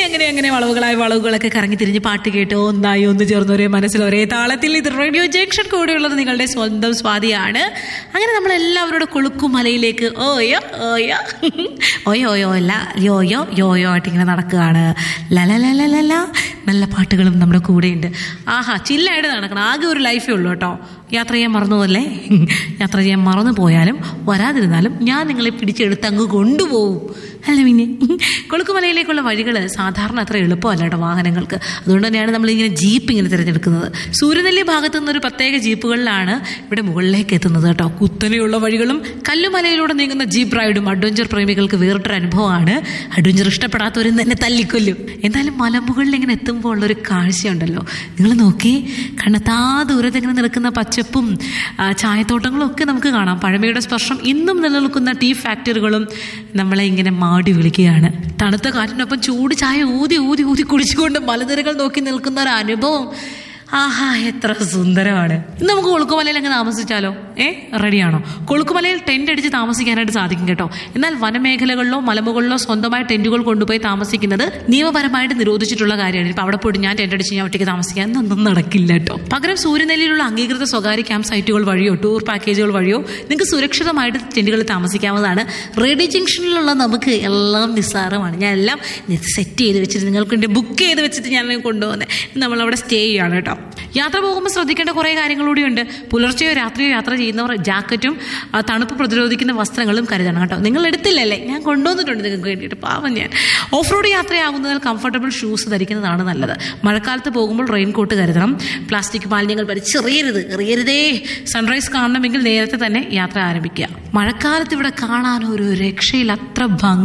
അങ്ങനെ അങ്ങനെ വളവുകളായ വളവുകളൊക്കെ കറങ്ങി തിരിഞ്ഞ് പാട്ട് കേട്ട് ഒന്നായി ഒന്ന് ചേർന്ന് ഒരേ മനസ്സിൽ ഒരേ താളത്തിൽ ഇത് റേഡിയോ ജംഗ്ഷൻ കൂടെയുള്ളത് നിങ്ങളുടെ സ്വന്തം സ്വാതിയാണ് അങ്ങനെ നമ്മൾ എല്ലാവരുടെ കൊളുക്കുമലയിലേക്ക് ഓയോ ഓയോ ഓയോ ഓയോ അല്ല യോയോ യോയോ ആയിട്ട് ഇങ്ങനെ നടക്കുകയാണ് ലലലലല നല്ല പാട്ടുകളും നമ്മുടെ കൂടെയുണ്ട് ആഹാ ചില്ലായിട്ട് നടക്കണം ആകെ ഒരു ലൈഫേ ഉള്ളൂ കേട്ടോ യാത്ര ചെയ്യാൻ മറന്നതല്ലേ യാത്ര ചെയ്യാൻ മറന്നു പോയാലും വരാതിരുന്നാലും ഞാൻ നിങ്ങളെ പിടിച്ചെടുത്ത് അങ്ങ് കൊണ്ടുപോകും അല്ല പിന്നെ കൊളുക്കുമലയിലേക്കുള്ള വഴികൾ സാധാരണ അത്ര എളുപ്പമല്ല കേട്ടോ വാഹനങ്ങൾക്ക് അതുകൊണ്ട് തന്നെയാണ് നമ്മളിങ്ങനെ ജീപ്പ് ഇങ്ങനെ തിരഞ്ഞെടുക്കുന്നത് സൂര്യനെല്ലി ഭാഗത്തു നിന്നൊരു പ്രത്യേക ജീപ്പുകളിലാണ് ഇവിടെ മുകളിലേക്ക് എത്തുന്നത് കേട്ടോ കുത്തനെയുള്ള വഴികളും കല്ലുമലയിലൂടെ നീങ്ങുന്ന ജീപ്പ് റൈഡും അഡ്വഞ്ചർ പ്രേമികൾക്ക് വേറിട്ടൊരു അനുഭവമാണ് അഡ്വഞ്ചർ ഇഷ്ടപ്പെടാത്തവരും തന്നെ തല്ലിക്കൊല്ലും എന്തായാലും മലമുകളിൽ ഇങ്ങനെ എത്തുമ്പോൾ ഉള്ളൊരു കാഴ്ചയുണ്ടല്ലോ നിങ്ങൾ നോക്കി കണ്ണത്താ ദൂരത്ത് ഇങ്ങനെ നിൽക്കുന്ന പച്ചപ്പും ആ, ചായത്തോട്ടങ്ങളും ഒക്കെ നമുക്ക് കാണാം പഴമയുടെ സ്പർശം ഇന്നും നിലനിൽക്കുന്ന ടീ ഫാക്ടറികളും നമ്മളെ ഇങ്ങനെ മാടി വിളിക്കുകയാണ് തണുത്ത കാറ്റിനൊപ്പം ചൂട് ചായ ഊതി ഊതി ഊതി കുടിച്ചുകൊണ്ട് മലനിരകൾ നോക്കി നിൽക്കുന്ന ഒരു അനുഭവം ആഹാ എത്ര സുന്ദരമാണ് ഇന്ന് നമുക്ക് കൊളുക്കുമലയിൽ അങ്ങ് താമസിച്ചാലോ ഏ റെഡിയാണോ കൊളുക്കുമലയിൽ ടെന്റ് അടിച്ച് താമസിക്കാനായിട്ട് സാധിക്കും കേട്ടോ എന്നാൽ വനമേഖലകളിലോ മലമുകളിലോ സ്വന്തമായി ടെന്റുകൾ കൊണ്ടുപോയി താമസിക്കുന്നത് നിയമപരമായിട്ട് നിരോധിച്ചിട്ടുള്ള കാര്യമാണ് ഇപ്പൊ അവിടെ പോയിട്ട് ഞാൻ ടെന്റ് അടിച്ച് ഞാൻ ഒറ്റയ്ക്ക് താമസിക്കാൻ ഒന്നും നടക്കില്ല കേട്ടോ പകരം സൂര്യനെല്ലിയിലുള്ള അംഗീകൃത സ്വകാര്യ ക്യാമ്പ് സൈറ്റുകൾ വഴിയോ ടൂർ പാക്കേജുകൾ വഴിയോ നിങ്ങൾക്ക് സുരക്ഷിതമായിട്ട് ടെന്റുകളിൽ താമസിക്കാവുന്നതാണ് റെഡി ജംഗ്ഷനിലുള്ള നമുക്ക് എല്ലാം നിസ്സാരമാണ് ഞാൻ എല്ലാം സെറ്റ് ചെയ്ത് വെച്ചിട്ട് നിങ്ങൾക്ക് വേണ്ടി ബുക്ക് ചെയ്ത് വെച്ചിട്ട് ഞാൻ കൊണ്ടുപോകുന്നത് നമ്മളവിടെ സ്റ്റേ ചെയ്യാണ് കേട്ടോ യാത്ര പോകുമ്പോൾ ശ്രദ്ധിക്കേണ്ട കുറേ കാര്യങ്ങൾ കൂടിയുണ്ട് പുലർച്ചെയോ രാത്രിയോ യാത്ര ചെയ്യുന്നവർ ജാക്കറ്റും ആ, തണുപ്പ് പ്രതിരോധിക്കുന്ന വസ്ത്രങ്ങളും കരുതണം കേട്ടോ നിങ്ങൾ എടുത്തില്ലല്ലേ ഞാൻ കൊണ്ടുവന്നിട്ടുണ്ട് നിങ്ങൾക്ക് വേണ്ടിയിട്ട് പാവം ഞാൻ ഓഫ് റോഡ് യാത്രയാകുന്നതിൽ കംഫർട്ടബിൾ ഷൂസ് ധരിക്കുന്നതാണ് നല്ലത് മഴക്കാലത്ത് പോകുമ്പോൾ റെയിൻ കോട്ട് കരുതണം പ്ലാസ്റ്റിക് മാലിന്യങ്ങൾ വലിച്ചെറിയരുത് എറിയരുതേ സൺറൈസ് കാണണമെങ്കിൽ നേരത്തെ തന്നെ യാത്ര ആരംഭിക്കുക മഴക്കാലത്ത് ഇവിടെ കാണാൻ ഒരു രക്ഷയിൽ അത്ര ഭംഗി